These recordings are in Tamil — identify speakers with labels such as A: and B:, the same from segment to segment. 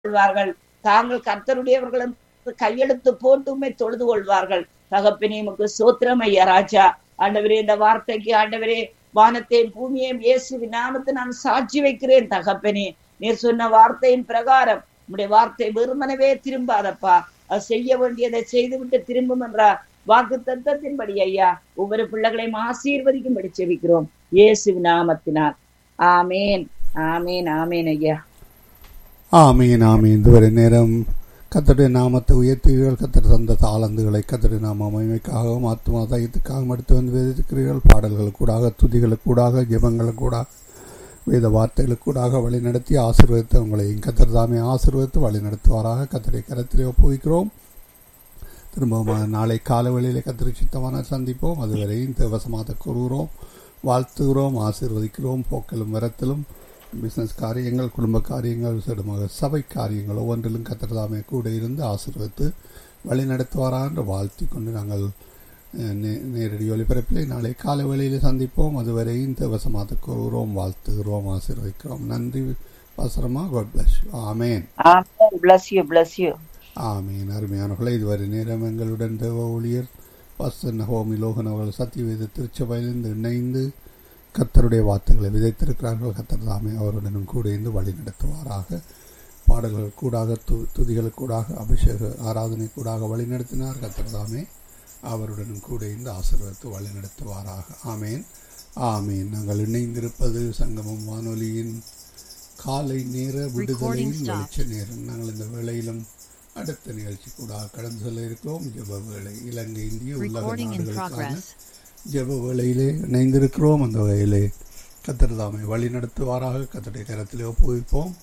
A: கொள்வார்கள் தாங்கள் கர்த்தருடையவர்கள் என்று கையெழுத்து போட்டு உம்மை தொழுது கொள்வார்கள் தகப்பனே உமக்கு சோத்திரம் ஐயா ராஜா ஆண்டவரே இந்த வார்த்தைக்கு ஆண்டவரே வானத்தையும் பூமியையும் இயேசுவின் நாமத்தை நான் சாட்சி வைக்கிறேன் தகப்பனே நீர் சொன்ன வார்த்தையின் பிரகாரம் உம்முடைய வார்த்தை வெறுமனவே திரும்பாதப்பா அது செய்ய வேண்டியதை செய்துவிட்டு திரும்பும் என்ற வாக்கு தத்தத்தின்படி ஐயா ஒவ்வொரு பிள்ளைகளையும் ஆசீர்வதிக்கும்படி செவிக்கிறோம் இயேசுவின் நாமத்தினால் ஆமேன் ஆமேன் ஆமேன் ஐயா
B: ஆமீன் ஆமீன் இதுவரை நேரம் கத்தருடைய நாமத்தை உயர்த்துகிறீர்கள் கத்தர் தந்த தாளந்துகளை கத்தருடைய நாம மகிமைக்காகவும் ஆத்மா தயத்துக்காகவும் எடுத்து வந்து வேதிக்கிறீர்கள் பாடல்களுக்கூடாக துதிகளுக்கூடாக ஜெபங்களுக்கூடாக வேத வார்த்தைகளுக்கூடாக வழி நடத்தி ஆசீர்வதித்து உங்களையும் கத்தர் தாமே ஆசீர்வதித்து வழி நடத்துவாராக கத்தரை கரத்திலே ஒப்புவிக்கிறோம் திரும்பவும் நாளை கால வேளையிலே கத்திரி சித்தமான சந்திப்போம் அதுவரையும் தேவசமாக கூறுகிறோம் வாழ்த்துகிறோம் ஆசீர்வதிக்கிறோம் போக்கிலும் வரத்திலும் பிஸ்னஸ் காரியங்கள் குடும்ப காரியங்கள் விசேடமாக சபை காரியங்கள் ஒவ்வொன்றிலும் கத்திரதாமே கூட இருந்து ஆசீர்வதித்து வழி நடத்துவாராஎன்று வாழ்த்தி கொண்டு நாங்கள் நேரடி ஒளிபரப்பிலே நாளை காலை வேளையில் சந்திப்போம் அதுவரையும் தேவசமாக கூறுகிறோம் வாழ்த்துகிறோம் ஆசீர்வதிக்கிறோம் நன்றி பாசரமா God bless amen
A: amen bless you bless you
B: ஆமீன் அருமையானவர்களே இதுவரை நேரம் எங்களுடன் தேவ ஊழியர் பாஸ்டர் ஹோமி லோகன் அவர்கள் சத்தியவேத திருச்சபையிலிருந்து இணைந்து கத்தருடைய வார்த்தைகளை விதைத்திருக்கிறார்கள் கத்தர் தாமே அவருடனும் கூட இருந்து வழி நடத்துவாராக பாடல்கள் கூடாக து துதிகள் கூடாக அபிஷேக ஆராதனை கூடாக வழி நடத்தினார் கத்தர் தாமே அவருடனும் கூட இருந்து ஆசீர்வதித்து வழி நடத்துவாராக ஆமேன் ஆமீன் நாங்கள் இணைந்திருப்பது சங்கமம் வானொலியின் காலை நேர விடுதலையின் வெளிச்ச நேரம் நாங்கள் இந்த வேளையிலும் அடுத்த நிகழ்ச்சி கூட கடந்து செல்ல இருக்கிறோம் ஜெப வேலை இலங்கை இந்திய உலக நாடுகளுக்கான ஜெப வேளையிலே இணைந்திருக்கிறோம் அந்த வகையிலே கத்திரதாமை வழி நடத்துவாராக கத்தருடைய கரத்திலே ஒப்புவிப்போம்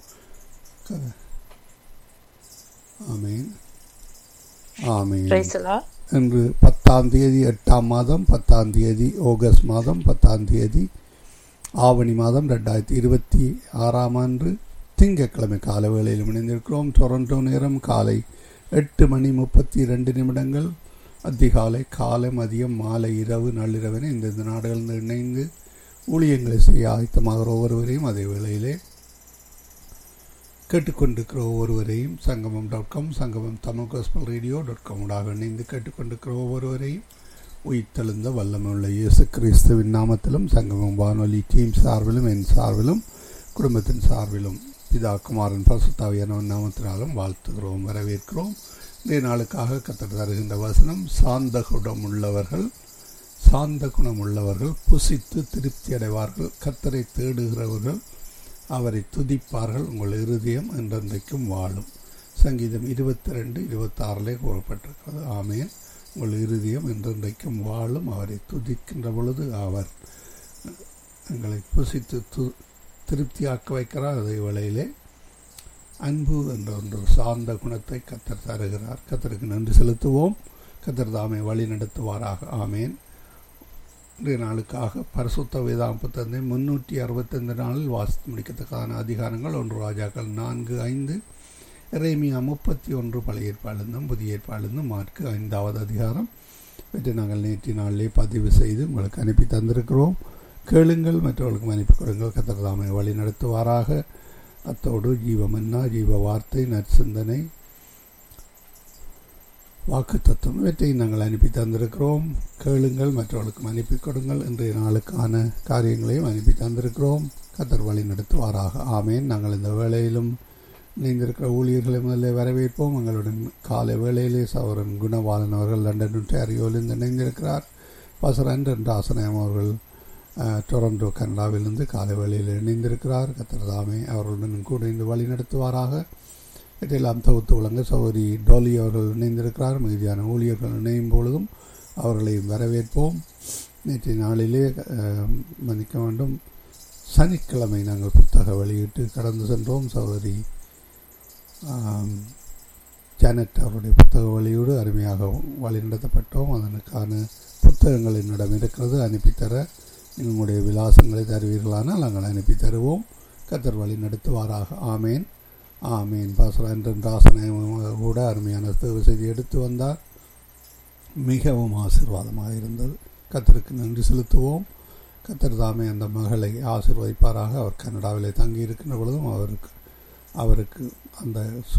B: ஆமீன் ஆமீன் இன்று பத்தாம் தேதி எட்டாம் மாதம் பத்தாம் தேதி ஆகஸ்ட் மாதம் பத்தாம் தேதி ஆவணி மாதம் ரெண்டாயிரத்தி இருபத்தி ஆறாம் ஆண்டு திங்கட்கிழமை கால வேளையில் இணைந்திருக்கிறோம் டொரண்டோ நேரம் காலை எட்டு மணி முப்பத்தி ரெண்டு நிமிடங்கள் அதிகாலை காலை மதியம் மாலை இரவு நள்ளிரவென இந்த நாடுகளில் இணைந்து ஊழியங்களை செய்ய ஆயத்தமாகிற ஒவ்வொருவரையும் அதே வேளையிலே கேட்டுக்கொண்டிருக்கிற ஒவ்வொருவரையும் சங்கமம் dot com Sangamam Tamil gospel radio dot காமோடாக இணைந்து கேட்டுக்கொண்டிருக்கிற ஒவ்வொருவரையும் உயிர்த்தெழுந்த வல்லமையுள்ள இயேசு கிறிஸ்துவின் நாமத்திலும் சங்கமம் வானொலி டீம் சார்பிலும் என் சார்பிலும் குடும்பத்தின் சார்பிலும் பிதா குமாரன் பசுத்தாவியானவன் நாமத்தினாலும் வாழ்த்துகிறோம் வரவேற்கிறோம் இன்றைய நாளுக்காக கத்தர் தருகின்ற வசனம் சாந்த குணம் உள்ளவர்கள் சாந்த குணம் உள்ளவர்கள் புசித்து திருப்தி அடைவார்கள் கத்தரை தேடுகிறவர்கள் அவரை துதிப்பார்கள் உங்கள் இருதயம் என்றென்றைக்கும் வாழும் சங்கீதம் இருபத்தி ரெண்டு இருபத்தாறிலே கூறப்பட்டிருக்கிறது ஆமேன் உங்கள் இருதயம் என்றென்றைக்கும் வாழும் அவரை துதிக்கின்ற பொழுது அவர் எங்களை புசித்து து திருப்தியாக்க வைக்கிறார் அதே வேளையிலே அன்பு என்ற ஒன்று சார்ந்த குணத்தை கத்தர் தருகிறார் கத்தருக்கு நன்றி செலுத்துவோம் கத்தர் தாமை வழி நடத்துவாராக ஆமேன் இன்றைய நாளுக்காக பரிசுத்த வேதாம் புத்தந்தை முன்னூற்றி அறுபத்தைந்து நாளில் வாசித்து முடிக்கத்தக்கான அதிகாரங்கள் ஒன்று ராஜாக்கள் நான்கு ஐந்து இறைமியா முப்பத்தி ஒன்று பழைய ஏற்பாடுந்தும் புதிய ஏற்பாடுந்தும் மார்க்கு ஐந்தாவது அதிகாரம் பற்றி நாங்கள் நேற்று நாளிலே பதிவு செய்து உங்களுக்கு அனுப்பி தந்திருக்கிறோம் கேளுங்கள் மற்றவர்களுக்கும் அனுப்பி கொடுங்கள் கத்திரதாமை வழி நடத்துவாராக அத்தோடு ஜீவமன்னா ஜீவ வார்த்தை நற்சிந்தனை வாக்கு தத்துவம் இவற்றை நாங்கள் அனுப்பி தந்திருக்கிறோம் கேளுங்கள் மற்றவர்களுக்கும் அனுப்பி கொடுங்கள் இன்றைய நாளுக்கான காரியங்களையும் அனுப்பி தந்திருக்கிறோம் கத்தர் வழி நடத்துவாராக ஆமேன் நாங்கள் இந்த வேளையிலும் இணைந்திருக்கிற ஊழியர்களை முதல்ல வரவேற்போம் எங்களுடன் காலை வேளையிலே சௌரன் குணவாலன் அவர்கள் லண்டன் ஒன்டாரியோவிலிருந்து இணைந்திருக்கிறார் பசர் அன்றன் ஆசனம் அவர்கள் டொரண்டோ கனடாவிலிருந்து காலை வேளையில் இணைந்திருக்கிறார் கத்திரதாமே அவர்களுடன் கூட இந்த வழி நடத்துவாராக இதெல்லாம் தொகுத்து வழங்க சௌரி டோலி அவர்கள் இணைந்திருக்கிறார் மீதியான ஊழியர்கள் இணையும் பொழுதும் அவர்களையும் வரவேற்போம் நேற்றைய நாளிலே மன்னிக்க வேண்டும் சனிக்கிழமை நாங்கள் புத்தக வெளியிட்டு கடந்து சென்றோம் சௌதரி ஜானட் அவருடைய புத்தக வழியோடு அருமையாக வழிநடத்தப்பட்டோம் அதனுக்கான புத்தகங்கள் என்னிடம் இருக்கிறது அனுப்பித்தர உங்களுடைய விலாசங்களை தருவீர்களானால் நாங்கள் அனுப்பி தருவோம் கத்தர் வழி நடத்துவாராக ஆமேன் ஆமீன் பாசர் அன்றன் ராசனமாக கூட அருமையான தேர்வு செய்தி எடுத்து வந்தார் மிகவும் ஆசீர்வாதமாக இருந்தது கத்தருக்கு நன்றி செலுத்துவோம் கத்தர் தாமே அந்த மகளை ஆசீர்வதிப்பாராக அவர் கனடாவிலே தங்கி இருக்கின்ற பொழுதும் அவருக்கு அவருக்கு அந்த